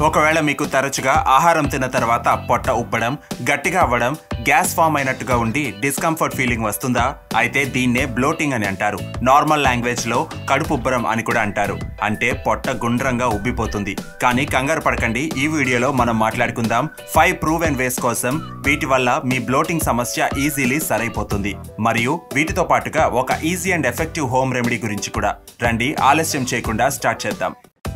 ఒకవేళ మీకు తరచుగా ఆహారం తిన్న తర్వాత పొట్ట ఉబ్బడం గట్టిగా అవ్వడం గ్యాస్ ఫామ్ అయినట్టుగా ఉండి డిస్కంఫర్ట్ ఫీలింగ్ వస్తుందా అయితే దీన్నే బ్లోటింగ్ అని అంటారు నార్మల్ లాంగ్వేజ్ లో కడుపు ఉబ్బరం అని కూడా అంటారు అంటే పొట్ట గుండ్రంగా ఉబ్బిపోతుంది కానీ కంగారు పడకండి ఈ వీడియోలో మనం మాట్లాడుకుందాం ఫైవ్ ప్రూవ్ అండ్ వేస్ కోసం వీటి వల్ల మీ బ్లోటింగ్ సమస్య ఈజీలీ సరైపోతుంది మరియు వీటితో పాటుగా ఒక easy and effective home remedy గురించి కూడా రండి ఆలస్యం చేయకుండా స్టార్ట్ చేద్దాం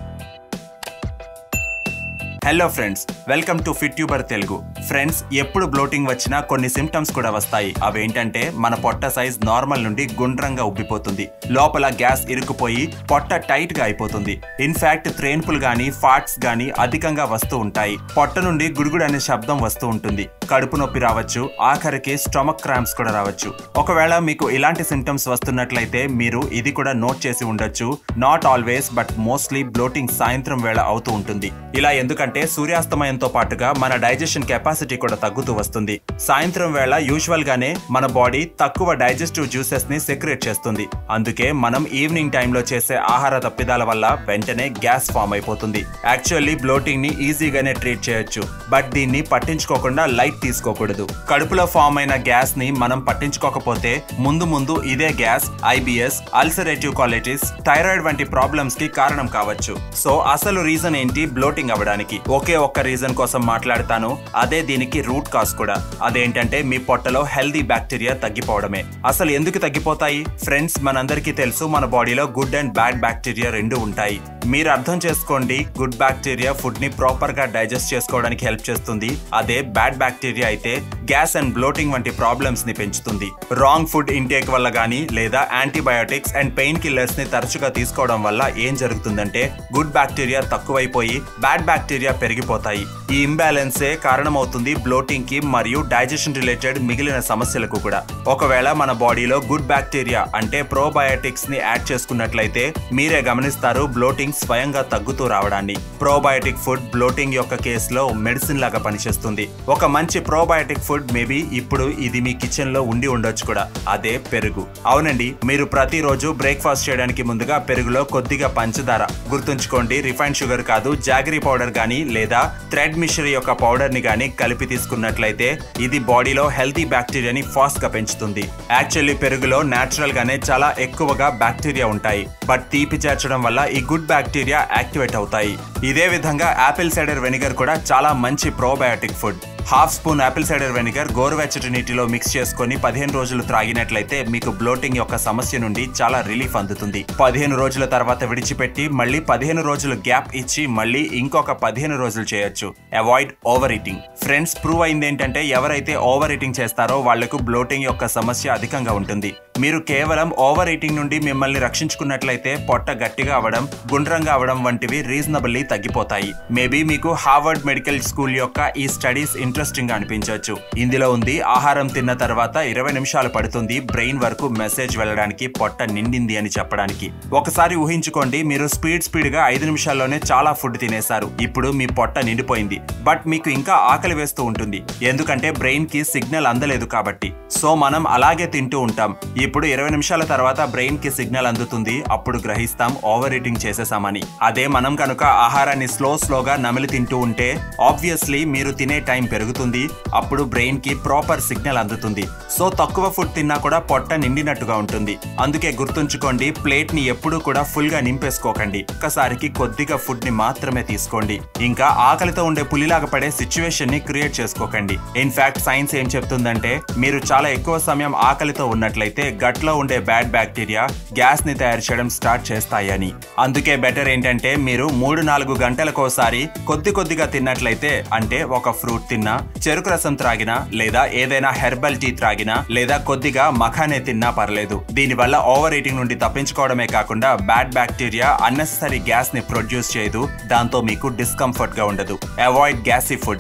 hello friends welcome to Fit Tuber Telugu friends ఎప్పుడు బ్లోటింగ్ వచ్చినా కొన్ని సిమ్టమ్స్ కూడా వస్తాయి అవేంటంటే మన పొట్ట సైజ్ నార్మల్ నుండి గుండ్రంగా ఉబ్బిపోతుంది లోపల గ్యాస్ ఇరుక్కుపోయి పొట్ట టైట్ గా అయిపోతుంది ఇన్ఫాక్ట్ త్రేన్పులు గాని ఫాట్స్ గాని అధికంగా వస్తూ ఉంటాయి పొట్ట నుండి గుడుగుడు అనే శబ్దం వస్తూ ఉంటుంది కడుపు నొప్పి రావచ్చు ఆఖరికి స్టమక్ క్రాంప్స్ కూడా రావచ్చు ఒకవేళ మీకు ఇలాంటి సిమ్టమ్స్ వస్తున్నట్లయితే మీరు ఇది కూడా నోట్ చేసి ఉండొచ్చు not always but mostly bloating సాయంత్రం వేళ అవుతూ ఉంటుంది ఇలా ఎందుకంటే సూర్యాస్తమయంతో పాటుగా మన డైజెషన్ కెపాసిటీ కూడా తగ్గుతూ వస్తుంది సాయంత్రం వేళ యూజువల్ గానే మన బాడీ తక్కువ డైజెస్టివ్ జ్యూసెస్ ని సెక్రేట్ చేస్తుంది అందుకే మనం ఈవినింగ్ టైంలో చేసే ఆహార తప్పిదాల వల్ల వెంటనే గ్యాస్ ఫామ్ అయిపోతుంది యాక్చువల్లీ బ్లోటింగ్ ని ఈజీగానే ట్రీట్ చేయొచ్చు బట్ దీన్ని పట్టించుకోకుండా లైట్ తీసుకోకూడదు కడుపులో ఫామ్ అయిన గ్యాస్ ని మనం పట్టించుకోకపోతే ముందు ముందు ఇదే gas IBS ulcerative colitis thyroid వంటి ప్రాబ్లమ్స్ కి కారణం కావచ్చు సో అసలు రీజన్ ఏంటి బ్లోటింగ్ అవ్వడానికి ఒకే ఒక్క రీజన్ కోసం మాట్లాడతాను అదే దీనికి రూట్ కాజ్ కూడా అదేంటంటే మీ పొట్టలో హెల్దీ బ్యాక్టీరియా తగ్గిపోవడమే అసలు ఎందుకు తగ్గిపోతాయి ఫ్రెండ్స్ మనందరికీ తెలుసు మన బాడీలో గుడ్ అండ్ బ్యాడ్ బ్యాక్టీరియా రెండు ఉంటాయి మీరు అర్థం చేసుకోండి గుడ్ బ్యాక్టీరియా ఫుడ్ ని ప్రాపర్ గా డైజెస్ట్ చేసుకోవడానికి హెల్ప్ చేస్తుంది అదే బ్యాడ్ బ్యాక్టీరియా అయితే గ్యాస్ అండ్ బ్లోటింగ్ వంటి ప్రాబ్లమ్స్ ని పెంచుతుంది రాంగ్ ఫుడ్ ఇంటేక్ వల్ల గానీ లేదా యాంటీబయోటిక్స్ అండ్ పెయిన్ కిల్లర్స్ ని తరచుగా తీసుకోవడం వల్ల ఏం జరుగుతుందంటే గుడ్ బ్యాక్టీరియా తక్కువైపోయి బ్యాడ్ బ్యాక్టీరియా పెరిగిపోతాయి ఈ ఇంబ్యాలెన్సే కారణమవుతుంది బ్లోటింగ్ కి మరియు డైజెషన్ రిలేటెడ్ మిగిలిన సమస్యలకు కూడా ఒకవేళ మన బాడీలో గుడ్ బ్యాక్టీరియా అంటే ప్రోబయోటిక్స్ ని యాడ్ చేసుకున్నట్లయితే మీరే గమనిస్తారు బ్లోటింగ్ స్వయంగా తగ్గుతూ రావడాన్ని ప్రోబయోటిక్ ఫుడ్ బ్లోటింగ్ యొక్క కేసులో మెడిసిన్ లాగా పనిచేస్తుంది ఒక మంచి ప్రోబయోటిక్ ఫుడ్ మేబీ ఇప్పుడు ఇది మీ కిచెన్ లో ఉండి ఉండొచ్చు కూడా అదే పెరుగు అవునండి మీరు ప్రతిరోజు బ్రేక్ఫాస్ట్ చేయడానికి ముందుగా పెరుగులో కొద్దిగా పంచదార గుర్తుంచుకోండి రిఫైన్ షుగర్ కాదు జాగరీ పౌడర్ గానీ లేదా థ్రెడ్ మిషరీ యొక్క పౌడర్ ని గానీ కలిపి తీసుకున్నట్లయితే ఇది బాడీలో హెల్తీ బ్యాక్టీరియాని ఫాస్ట్ గా పెంచుతుంది యాక్చువల్లీ పెరుగులో నేచురల్ గానే చాలా ఎక్కువగా బ్యాక్టీరియా ఉంటాయి బట్ తీపి చేర్చడం వల్ల ఈ గుడ్ బ్యాక్టీరియా యాక్టివేట్ అవుతాయి ఇదే విధంగా యాపిల్ సైడర్ వెనిగర్ కూడా చాలా మంచి probiotic food half spoon apple cider vinegar గోరువెచ్చటి నీటిలో మిక్స్ చేసుకొని పదిహేను రోజులు త్రాగినట్లయితే మీకు బ్లోటింగ్ యొక్క సమస్య నుండి చాలా రిలీఫ్ అందుతుంది పదిహేను రోజుల తర్వాత విడిచిపెట్టి మళ్ళీ పదిహేను రోజులు గ్యాప్ ఇచ్చి మళ్ళీ ఇంకొక పదిహేను రోజులు చేయొచ్చు avoid over eating friends prove అయింది ఏంటంటే ఎవరైతే ఓవర్ ఈటింగ్ చేస్తారో వాళ్లకు బ్లోటింగ్ యొక్క సమస్య అధికంగా ఉంటుంది మీరు కేవలం ఓవర్ ఈటింగ్ నుండి మిమ్మల్ని రక్షించుకున్నట్లయితే పొట్ట గట్టిగా అవడం గుండ్రంగా అవడం వంటివి రీజనబుల్లీ తగ్గిపోతాయి మేబీ మీకు హార్వర్డ్ మెడికల్ స్కూల్ యొక్క ఈ స్టడీస్ ఇంట్రెస్టింగ్ గా అనిపించవచ్చు ఇందులో ఉంది ఆహారం తిన్న తర్వాత ఇరవై నిమిషాలు పడుతుంది బ్రెయిన్ వరకు మెసేజ్ వెళ్ళడానికి పొట్ట నిండింది అని చెప్పడానికి ఒకసారి ఊహించుకోండి మీరు స్పీడ్ స్పీడ్ గా ఐదు నిమిషాల్లోనే చాలా ఫుడ్ తినేశారు ఇప్పుడు మీ పొట్ట నిండిపోయింది బట్ మీకు ఇంకా ఆకలి వేస్తూ ఉంటుంది ఎందుకంటే బ్రెయిన్ కి సిగ్నల్ అందలేదు కాబట్టి సో మనం అలాగే తింటూ ఉంటాం ఇప్పుడు ఇరవై నిమిషాల తర్వాత బ్రెయిన్ కి సిగ్నల్ అందుతుంది అప్పుడు గ్రహిస్తాం ఓవర్ ఈటింగ్ చేసేసామని అదే మనం కనుక ఆహారాన్ని స్లో స్లోగా నమిలి తింటూ ఉంటే ఆబ్వియస్లీ మీరు తినే టైం పెరుగుతుంది అప్పుడు బ్రెయిన్ కి ప్రాపర్ సిగ్నల్ అందుతుంది సో తక్కువ ఫుడ్ తిన్నా కూడా పొట్ట నిండినట్టుగా ఉంటుంది అందుకే గుర్తుంచుకోండి ప్లేట్ ని ఎప్పుడూ కూడా ఫుల్ గా నింపేసుకోకండి ఒక్కసారికి కొద్దిగా ఫుడ్ ని మాత్రమే తీసుకోండి ఇంకా ఆకలితో ఉండే పులిలాగా పడే సిచ్యువేషన్ ని క్రియేట్ చేసుకోకండి ఇన్ఫాక్ట్ సైన్స్ ఏం చెప్తుందంటే మీరు చాలా ఎక్కువ సమయం ఆకలితో ఉన్నట్లయితే గట్ లో ఉండే బ్యాడ్ బ్యాక్టీరియా గ్యాస్ ని తయారు చేయడం స్టార్ట్ చేస్తాయని అందుకే బెటర్ ఏంటంటే మీరు మూడు నాలుగు గంటలకోసారి కొద్ది కొద్దిగా తిన్నట్లయితే అంటే ఒక ఫ్రూట్ తిన్నా చెరుకు రసం త్రాగినా లేదా ఏదైనా హెర్బల్ టీ త్రాగినా లేదా కొద్దిగా మఖానే తిన్నా పర్లేదు దీనివల్ల ఓవర్ ఈటింగ్ నుండి తప్పించుకోవడమే కాకుండా బ్యాడ్ బ్యాక్టీరియా అన్నెసరీ గ్యాస్ ని ప్రొడ్యూస్ చేయదు దాంతో మీకు డిస్కంఫర్ట్ గా ఉండదు అవాయిడ్ గ్యాసీ ఫుడ్స్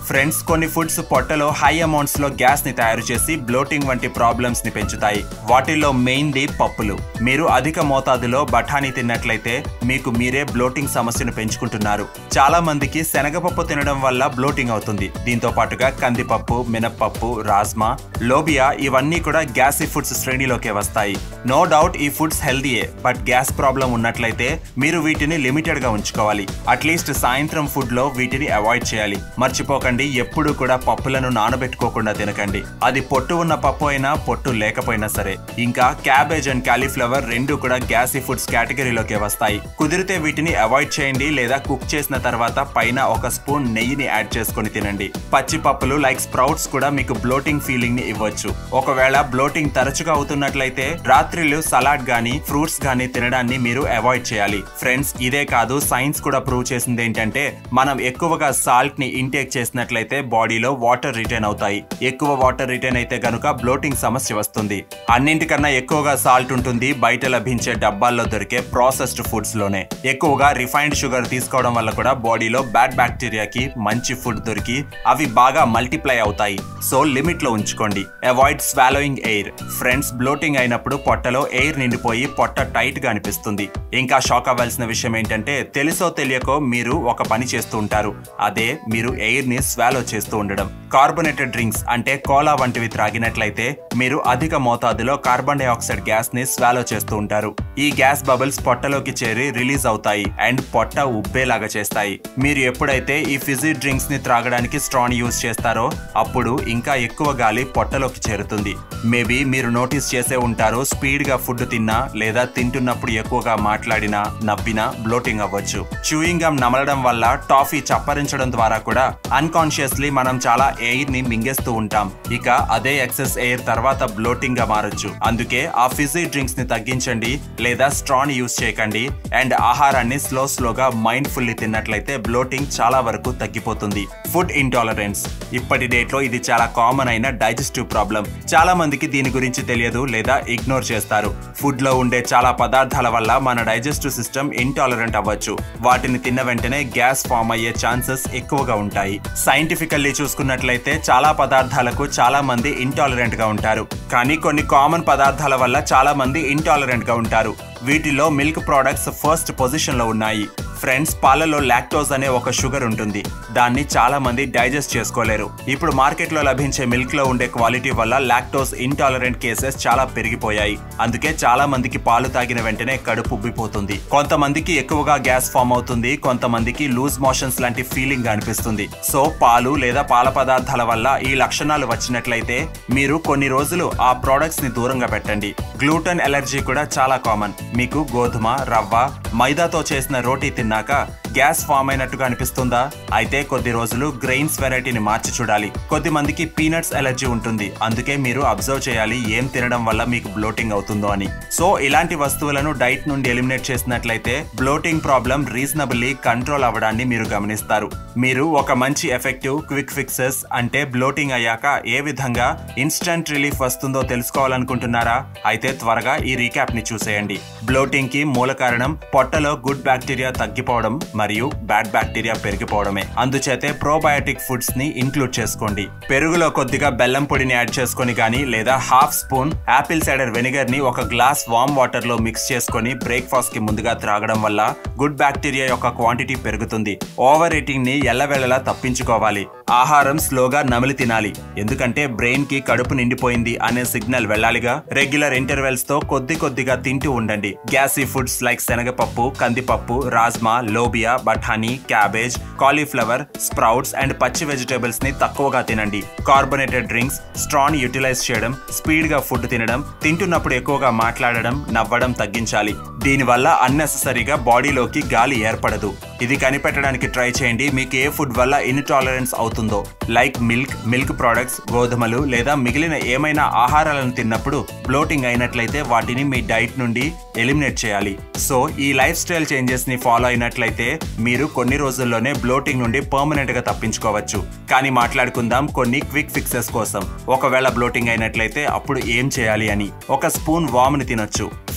ఫ్రెండ్స్ కొన్ని ఫుడ్స్ పొట్టలో హై అమౌంట్స్ లో గ్యాస్ ని తయారు చేసి బ్లోటింగ్ వంటి ప్రాబ్లమ్స్ ని పెంచుతాయి వాటిల్లో మెయిన్లీ పప్పులు మీరు అధిక మోతాదులో బఠానీ తిన్నట్లయితే మీకు మీరే బ్లోటింగ్ సమస్యను పెంచుకుంటున్నారు చాలా మందికి శనగపప్పు తినడం వల్ల బ్లోటింగ్ అవుతుంది దీంతో పాటుగా కందిపప్పు మినప్పప్పు రాజ్మా లోబియా ఇవన్నీ కూడా గ్యాసీ ఫుడ్స్ శ్రేణిలోకే వస్తాయి నో డౌట్ ఈ ఫుడ్స్ హెల్దీయే బట్ గ్యాస్ ప్రాబ్లం ఉన్నట్లయితే మీరు వీటిని లిమిటెడ్ గా ఉంచుకోవాలి అట్లీస్ట్ సాయంత్రం ఫుడ్ లో వీటిని అవాయిడ్ చేయాలి మర్చిపోకండి ఎప్పుడు కూడా పప్పులను నానబెట్టుకోకుండా తినకండి అది పొట్టు ఉన్న పప్పు అయినా పొట్టు లేకపోయినా సరే ఇంకా క్యాబేజ్ అండ్ కాలీఫ్లవర్ రెండు కూడా గ్యాసీ ఫుడ్స్ కేటగిరీలోకి వస్తాయి కుదిరితే వీటిని అవాయిడ్ చేయండి లేదా కుక్ చేసిన తర్వాత పైన ఒక స్పూన్ నెయ్యిని యాడ్ చేసుకొని తినండి పచ్చి పప్పులు లైక్ స్ప్రౌట్స్ కూడా మీకు బ్లోటింగ్ ఫీలింగ్ ని ఇవ్వచ్చు ఒకవేళ బ్లోటింగ్ తరచుగా అవుతున్నట్లయితే రాత్రిళ్ళు సలాడ్ గానీ ఫ్రూట్స్ గానీ తినడాన్ని మీరు అవాయిడ్ చేయాలి ఫ్రెండ్స్ ఇదే కాదు సైన్స్ కూడా ప్రూవ్ చేసింది ఏంటంటే మనం ఎక్కువగా సాల్ట్ ని ఇంటేక్ చేసినట్లయితే బాడీలో వాటర్ రిటైన్ అవుతాయి ఎక్కువ వాటర్ రిటైన్ అయితే గనుక బ్లోటింగ్ సమస్య వస్తుంది అన్నింటికన్నా ఎక్కువగా సాల్ట్ ఉంటుంది బయట లభించే డబ్బాల్లో దొరికే ప్రాసెస్డ్ ఫుడ్స్ లోనే ఎక్కువగా రిఫైన్డ్ షుగర్ తీసుకోవడం వల్ల కూడా బాడీలో బ్యాడ్ బ్యాక్టీరియాకి మంచి ఫుడ్ దొరికి అవి బాగా మల్టిప్లై అవుతాయి సో లిమిట్ లో ఉంచుకోండి avoid swallowing air friends bloating అయినప్పుడు పొట్టలో ఎయిర్ నిండిపోయి పొట్ట టైట్ గా అనిపిస్తుంది ఇంకా షాక్ అవ్వాల్సిన విషయం ఏంటంటే తెలుసో తెలియకో మీరు ఒక పని చేస్తూ ఉంటారు అదే మీరు ఎయిర్ ని స్వాలో చేస్తూ ఉండడం కార్బొనేటెడ్ డ్రింక్స్ అంటే కోలా వంటివి త్రాగినట్లయితే మీరు అధిక మోతాదులో కార్బన్ డైఆక్సైడ్ గ్యాస్ ని స్వాలో చేస్తూ ఉంటారు ఈ గ్యాస్ బబుల్స్ పొట్టలోకి చేరి రిలీజ్ అవుతాయి అండ్ పొట్ట ఉబ్బేలాగా చేస్తాయి మీరు ఎప్పుడైతే ఈ ఫిజీ డ్రింక్స్ ని త్రాగడానికి స్ట్రాన్ యూజ్ చేస్తారో అప్పుడు ఇంకా ఎక్కువ గాలి పొట్టలోకి చేరుతుంది మేబీ మీరు నోటీస్ చేసే ఉంటారు స్పీడ్ గా ఫుడ్ తిన్నా లేదా తింటున్నప్పుడు ఎక్కువగా మాట్లాడినా నవ్వినా బ్లోటింగ్ అవ్వచ్చు చూయింగ్ గమ్ నమలడం వల్ల టాఫీ చప్పరించడం ద్వారా కూడా అన్కాన్షియస్లీ మనం చాలా ఎయిర్ ని మింగేస్తూ ఉంటాం ఇక అదే ఎక్సెస్ ఎయిర్ తర్వాత బ్లోటింగ్ గా మారొచ్చు అందుకే ఆ ఫిజీ డ్రింక్స్ ని తగ్గించండి లేదా స్ట్రాన్ యూస్ చేయకండి అండ్ ఆహారాన్ని స్లో స్లోగా మైండ్ ఫుల్లీ తిన్నట్లయితే బ్లోటింగ్ చాలా వరకు తగ్గిపోతుంది ఫుడ్ ఇంటాలరెన్స్ ఇప్పటి డేట్ లో ఇది చాలా కామన్ అయిన డైజెస్టివ్ ప్రాబ్లం చాలా మందికి దీని గురించి తెలియదు లేదా ఇగ్నోర్ చేస్తారు ఫుడ్ లో ఉండే చాలా పదార్థాల వల్ల మన డైజెస్టివ్ సిస్టమ్ ఇంటాలరెంట్ అవ్వచ్చు వాటిని తిన్న వెంటనే గ్యాస్ ఫామ్ అయ్యే ఛాన్సెస్ ఎక్కువగా ఉంటాయి సైంటిఫికల్లీ చూసుకున్నట్లయితే చాలా పదార్థాలకు చాలా మంది ఇంటాలరెంట్ గా ఉంటారు కానీ కొన్ని కామన్ పదార్థాల వల్ల చాలా మంది ఇంటాలరెంట్ గా ఉంటారు వీటిలో మిల్క్ ప్రోడక్ట్స్ ఫస్ట్ పొజిషన్ లో ఉన్నాయి ఫ్రెండ్స్ పాలలో లాక్టోజ్ అనే ఒక షుగర్ ఉంటుంది దాన్ని చాలా మంది డైజెస్ట్ చేసుకోలేరు ఇప్పుడు మార్కెట్లో లభించే మిల్క్ లో ఉండే క్వాలిటీ వల్ల లాక్టోజ్ ఇంటాలరెంట్ కేసెస్ చాలా పెరిగిపోయాయి అందుకే చాలా మందికి పాలు తాగిన వెంటనే కడుపు ఉబ్బిపోతుంది కొంతమందికి ఎక్కువగా గ్యాస్ ఫామ్ అవుతుంది కొంతమందికి లూజ్ మోషన్స్ లాంటి ఫీలింగ్ అనిపిస్తుంది సో పాలు లేదా పాల పదార్థాల వల్ల ఈ లక్షణాలు వచ్చినట్లయితే మీరు కొన్ని రోజులు ఆ ప్రోడక్ట్స్ ని దూరంగా పెట్టండి గ్లూటన్ ఎలర్జీ కూడా చాలా కామన్ మీకు గోధుమ రవ్వ మైదాతో చేసిన రోటీ తిన్నాక గ్యాస్ ఫామ్ అయినట్టుగా అనిపిస్తుందా అయితే కొద్ది రోజులు గ్రెయిన్స్ వెరైటీని మార్చి చూడాలి కొద్ది మందికి పీనట్స్ ఎలర్జీ ఉంటుంది అందుకే మీరు అబ్జర్వ్ చేయాలి ఏం తినడం వల్ల మీకు బ్లోటింగ్ అవుతుందో అని సో ఇలాంటి వస్తువులను డైట్ నుండి ఎలిమినేట్ చేసినట్లయితే బ్లోటింగ్ ప్రాబ్లం రీజనబుల్లీ కంట్రోల్ అవ్వడాన్ని మీరు గమనిస్తారు మీరు ఒక మంచి ఎఫెక్టివ్ క్విక్ ఫిక్సెస్ అంటే బ్లోటింగ్ అయ్యాక ఏ విధంగా ఇన్స్టంట్ రిలీఫ్ వస్తుందో తెలుసుకోవాలనుకుంటున్నారా అయితే త్వరగా ఈ రీక్యాప్ ని చూసేయండి బ్లోటింగ్ కి మూల కారణం పొట్టలో గుడ్ బ్యాక్టీరియా తగ్గిపోవడం మరియు బ్యాడ్ బ్యాక్టీరియా పెరిగిపోవడమే అందుచేతే ప్రోబయాటిక్ ఫుడ్స్ ని ఇంక్లూడ్ చేసుకోండి పెరుగులో కొద్దిగా బెల్లం పొడిని యాడ్ చేసుకొని కానీ లేదా half spoon apple cider vinegar ని ఒక గ్లాస్ వామ్ వాటర్ లో మిక్స్ చేసుకొని బ్రేక్ఫాస్ట్ కి ముందుగా త్రాగడం వల్ల గుడ్ బ్యాక్టీరియా యొక్క క్వాంటిటీ పెరుగుతుంది ఓవర్ ఈటింగ్ ని ఎల్లవేళలా తప్పించుకోవాలి ఆహారం స్లోగా నమిలి తినాలి ఎందుకంటే బ్రెయిన్ కి కడుపు నిండిపోయింది అనే సిగ్నల్ వెళ్ళాలిగా రెగ్యులర్ ఇంటర్వెల్స్ తో కొద్ది కొద్దిగా తింటూ ఉండండి గ్యాసీ ఫుడ్స్ లైక్ శనగపప్పు కందిపప్పు రాజ్మా లోబియా బఠానీ క్యాబేజ్ కాలీఫ్లవర్ స్ప్రౌట్స్ అండ్ పచ్చి వెజిటేబుల్స్ ని తక్కువగా తినండి కార్బొనేటెడ్ డ్రింక్స్ స్ట్రాన్ యూటిలైజ్ చేయడం స్పీడ్ గా ఫుడ్ తినడం తింటున్నప్పుడు ఎక్కువగా మాట్లాడడం నవ్వడం తగ్గించాలి దీనివల్ల అన్నెసెసరీగా బాడీలోకి గాలి ఏర్పడదు ఇది కనిపెట్టడానికి ట్రై చేయండి మీకు ఏ ఫుడ్ వల్ల ఇన్టాలరెన్స్ అవుతుందో లైక్ మిల్క్ మిల్క్ ప్రొడక్ట్స్ గోధుమలు లేదా మిగిలిన ఏమైనా ఆహారాలను తిన్నప్పుడు బ్లోటింగ్ అయినట్లయితే వాటిని మీ డైట్ నుండి ఎలిమినేట్ చేయాలి సో ఈ లైఫ్ స్టైల్ చేంజెస్ ని ఫాలో అయినట్లయితే మీరు కొన్ని రోజుల్లోనే బ్లోటింగ్ నుండి పర్మనెంట్ గా తప్పించుకోవచ్చు కానీ మాట్లాడుకుందాం కొన్ని క్విక్ ఫిక్సెస్ కోసం ఒకవేళ బ్లోటింగ్ అయినట్లయితే అప్పుడు ఏం చేయాలి అని ఒక స్పూన్ వామ్ ని తినొచ్చు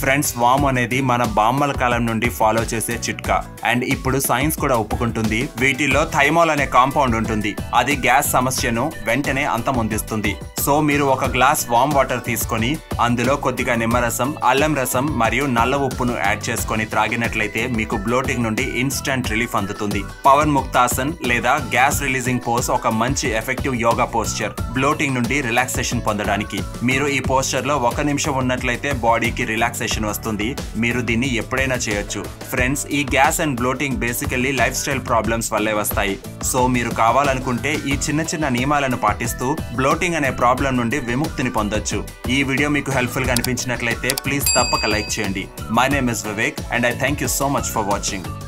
ఫ్రెండ్స్ వామ్ అనేది మన బామ్మల కాలం నుండి ఫాలో చేసే చిట్కా అండ్ ఇప్పుడు సైన్స్ కూడా ఒప్పుకుంటుంది వీటిల్లో థైమాల్ అనే కాంపౌండ్ ఉంటుంది అది గ్యాస్ సమస్యను వెంటనే అంతమొందిస్తుంది సో మీరు ఒక గ్లాస్ వామ్ వాటర్ తీసుకొని అందులో కొద్దిగా నిమ్మరసం అల్లం రసం మరియు నల్ల ఉప్పును యాడ్ చేసుకొని త్రాగినట్లయితే మీకు బ్లోటింగ్ నుండి ఇన్స్టంట్ రిలీఫ్ అందుతుంది పవన్ ముక్తాసన్ లేదా గ్యాస్ రిలీజింగ్ పోస్ ఒక మంచి ఎఫెక్టివ్ యోగా పోస్చర్ బ్లోటింగ్ నుండి రిలాక్సేషన్ పొందడానికి మీరు ఈ పోస్చర్ లో ఒక నిమిషం ఉన్నట్లయితే బాడీకి రిలాక్సేషన్ వస్తుంది మీరు దీన్ని ఎప్పుడైనా చేయొచ్చు ఫ్రెండ్స్ ఈ gas and bloating basically lifestyle problems వల్లే వస్తాయి సో మీరు కావాలనుకుంటే ఈ చిన్న చిన్న నియమాలను పాటిస్తూ బ్లోటింగ్ అనే ప్రాబ్లం నుండి విముక్తిని పొందొచ్చు ఈ వీడియో మీకు హెల్ప్ఫుల్ గా అనిపించినట్లయితే ప్లీజ్ తప్పక లైక్ చేయండి my name is Vivek and I thank you so much for watching